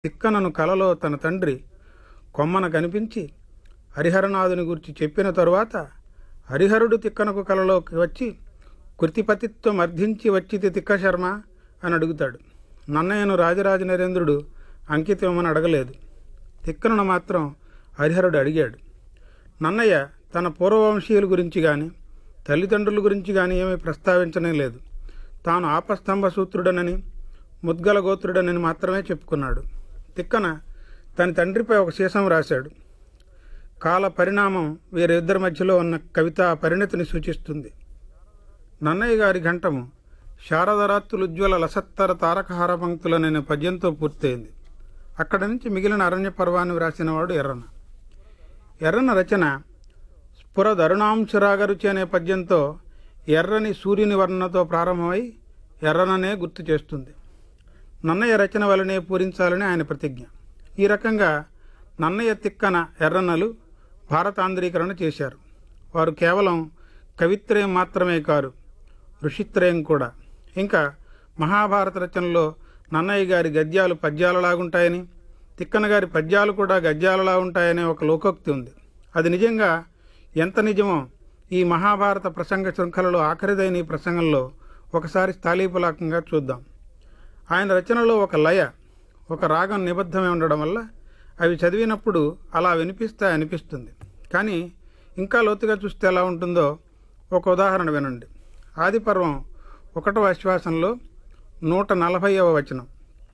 తిక్కనను కలలో తన తండ్రి కొమ్మన కనిపించి హరిహరనాథుని గురించి చెప్పిన తరువాత హరిహరుడు తిక్కనకు కలలోకి వచ్చి కృతిపతిత్వం అర్థించి వచ్చితి తిక్క శర్మ అని అడుగుతాడు నన్నయ్యను రాజరాజ నరేంద్రుడు అంకితమని అడగలేదు తిక్కనను మాత్రం హరిహరుడు అడిగాడు నన్నయ్య తన పూర్వవంశీయుల గురించి కానీ తల్లిదండ్రుల గురించి కానీ ఏమీ ప్రస్తావించనే లేదు తాను ఆపస్తంభ సూత్రుడనని ముద్గల గోత్రుడనని మాత్రమే చెప్పుకున్నాడు తిక్కన తన తండ్రిపై ఒక సీసం రాశాడు కాల పరిణామం వీరిద్దరి మధ్యలో ఉన్న కవితా పరిణతిని సూచిస్తుంది నన్నయ్య గారి ఘంటము శారదరాత్రులు ఉజ్వల లసత్తర తారకహార పంక్తులనైన పద్యంతో పూర్తయింది అక్కడి నుంచి మిగిలిన అరణ్య పర్వాన్ని వ్రాసినవాడు ఎర్రన ఎర్రన రచన స్ఫుర దరుణాంశరాగరుచి అనే పద్యంతో ఎర్రని సూర్యుని వర్ణనతో ప్రారంభమై ఎర్రననే గుర్తు చేస్తుంది నన్నయ్య రచన వలనే పూరించాలని ఆయన ప్రతిజ్ఞ ఈ రకంగా నన్నయ్య తిక్కన ఎర్రనలు భారతాంధ్రీకరణ చేశారు వారు కేవలం కవిత్రయం మాత్రమే కారు ఋషిత్రయం కూడా ఇంకా మహాభారత రచనలో నన్నయ్య గారి గద్యాలు పద్యాలలాగుంటాయని తిక్కన గారి పద్యాలు కూడా గద్యాలలా ఉంటాయనే ఒక లోకోక్తి ఉంది అది నిజంగా ఎంత నిజమో ఈ మహాభారత ప్రసంగ శృంఖలలో ఆఖరిదైన ఈ ప్రసంగంలో ఒకసారి స్థాళీపులాకంగా చూద్దాం ఆయన రచనలో ఒక లయ ఒక రాగం నిబద్ధమై ఉండడం వల్ల అవి చదివినప్పుడు అలా వినిపిస్తే అనిపిస్తుంది కానీ ఇంకా లోతుగా చూస్తే ఎలా ఉంటుందో ఒక ఉదాహరణ వినండి ఆదిపర్వం ఒకటవ ఆశ్వాసంలో నూట నలభైవ వచనం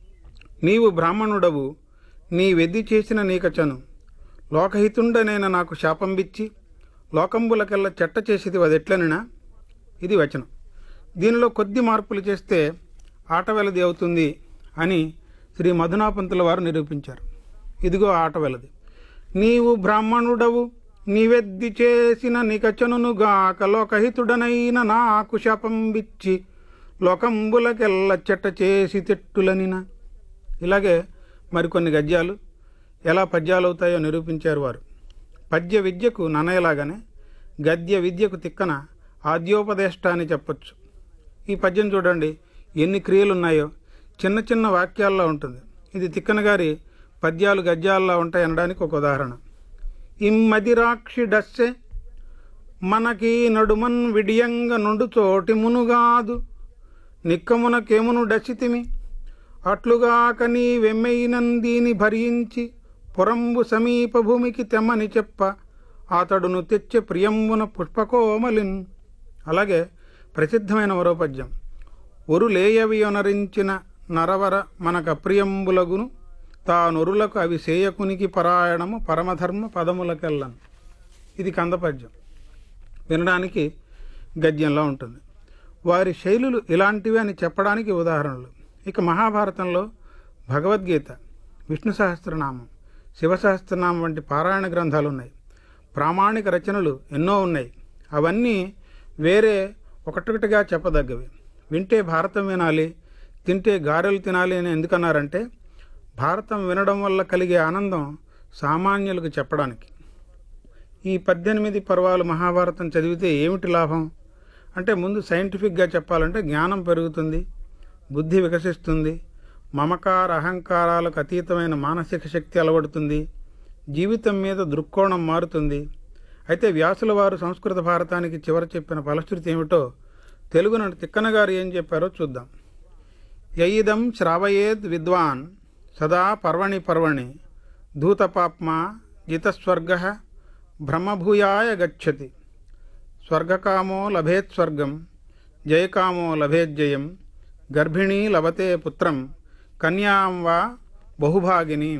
నీవు బ్రాహ్మణుడవు నీ వెద్ది చేసిన నీకచను లోకహితుండనైన నాకు శాపం బిచ్చి లోకంబులకెల్లా చెట్ట చేసేది అదెట్లనినా ఇది వచనం దీనిలో కొద్ది మార్పులు చేస్తే ఆట వెలది అవుతుంది అని శ్రీ మధునాపంతుల వారు నిరూపించారు ఇదిగో ఆట వెలది నీవు బ్రాహ్మణుడవు నీవెద్ది చేసిన నికచనుగాక లోకహితుడనైన నాకు శాపం బిచ్చి లోకంబులకెల్ల చెట్ట చేసి తెట్టులనిన ఇలాగే మరికొన్ని గద్యాలు ఎలా పద్యాలు అవుతాయో నిరూపించారు వారు పద్య విద్యకు నన్నయ్యలాగానే గద్య విద్యకు తిక్కన ఆద్యోపదేష్ట అని చెప్పొచ్చు ఈ పద్యం చూడండి ఎన్ని క్రియలు ఉన్నాయో చిన్న చిన్న వాక్యాల్లో ఉంటుంది ఇది తిక్కన గారి పద్యాలు గద్యాల్లో ఉంటాయి అనడానికి ఒక ఉదాహరణ ఇమ్మదిరాక్షి డస్సె మనకి నడుమన్ విడియంగ నుండు చోటి మునుగాదు నిక్కమునకేమును డసితిమి అట్లుగాక నీ వెమ్మెయినందీని భరించి పురంబు సమీప భూమికి తెమ్మని చెప్ప అతడును తెచ్చే ప్రియంబున పుష్పకోమలిన్ అలాగే ప్రసిద్ధమైన మరో పద్యం ఒరులేయవియొనరించిన నరవర మనక ప్రియంబులగును తానొరులకు అవి సేయకునికి పరాయణము పరమధర్మ పదములకెళ్ళను ఇది కందపద్యం వినడానికి గద్యంలో ఉంటుంది వారి శైలులు ఇలాంటివి అని చెప్పడానికి ఉదాహరణలు ఇక మహాభారతంలో భగవద్గీత విష్ణు సహస్రనామం శివ సహస్రనామం వంటి పారాయణ గ్రంథాలు ఉన్నాయి ప్రామాణిక రచనలు ఎన్నో ఉన్నాయి అవన్నీ వేరే ఒకటొకటిగా చెప్పదగ్గవి వింటే భారతం వినాలి తింటే గారెలు తినాలి అని ఎందుకన్నారంటే భారతం వినడం వల్ల కలిగే ఆనందం సామాన్యులకు చెప్పడానికి ఈ పద్దెనిమిది పర్వాలు మహాభారతం చదివితే ఏమిటి లాభం అంటే ముందు సైంటిఫిక్గా చెప్పాలంటే జ్ఞానం పెరుగుతుంది బుద్ధి వికసిస్తుంది మమకార అహంకారాలకు అతీతమైన మానసిక శక్తి అలవడుతుంది జీవితం మీద దృక్కోణం మారుతుంది అయితే వ్యాసుల వారు సంస్కృత భారతానికి చివర చెప్పిన ఫలశ్రుతి ఏమిటో తెలుగున తిక్కన గారు ఏం చెప్పారో చూద్దాం యయిదం శ్రావయేద్ విద్వాన్ సదా పర్వణి పర్వణి ధూతపాప్మా జితస్వర్గ బ్రహ్మభూయాయ గచ్చతి స్వర్గకామో లభేత్ స్వర్గం జయకామో లభేజ్జయం గర్భిణీ లభతే పుత్రం కన్యాం వా బహుభాగినీం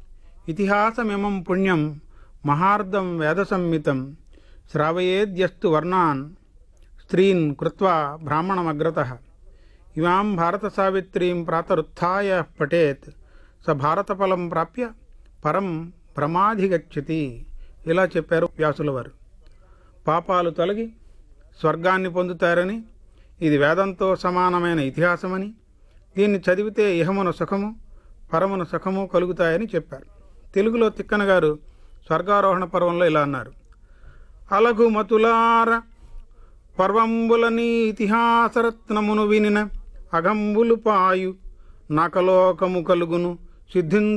ఇతిహాసమిమం పుణ్యం మహార్దం వేదసంహితం శ్రావయేద్యస్తు వర్ణాన్ స్త్రీన్ కృత్వా బ్రాహ్మణమగ్రత ఇమాం భారత సావిత్రీం ప్రాతరుత్థాయ పఠేత్ స భారతఫలం ప్రాప్య పరం భ్రమాధిగచ్చతి ఇలా చెప్పారు వ్యాసుల వారు పాపాలు తొలగి స్వర్గాన్ని పొందుతారని ఇది వేదంతో సమానమైన ఇతిహాసమని దీన్ని చదివితే ఇహమున సుఖము పరమున సుఖము కలుగుతాయని చెప్పారు తెలుగులో తిక్కన గారు స్వర్గారోహణ పర్వంలో ఇలా అన్నారు అలగు మతులార పర్వంబులని ఇతిహాసరత్నమును వినిన అగంబులు పాయు నకలోకము కలుగును సిద్ధిం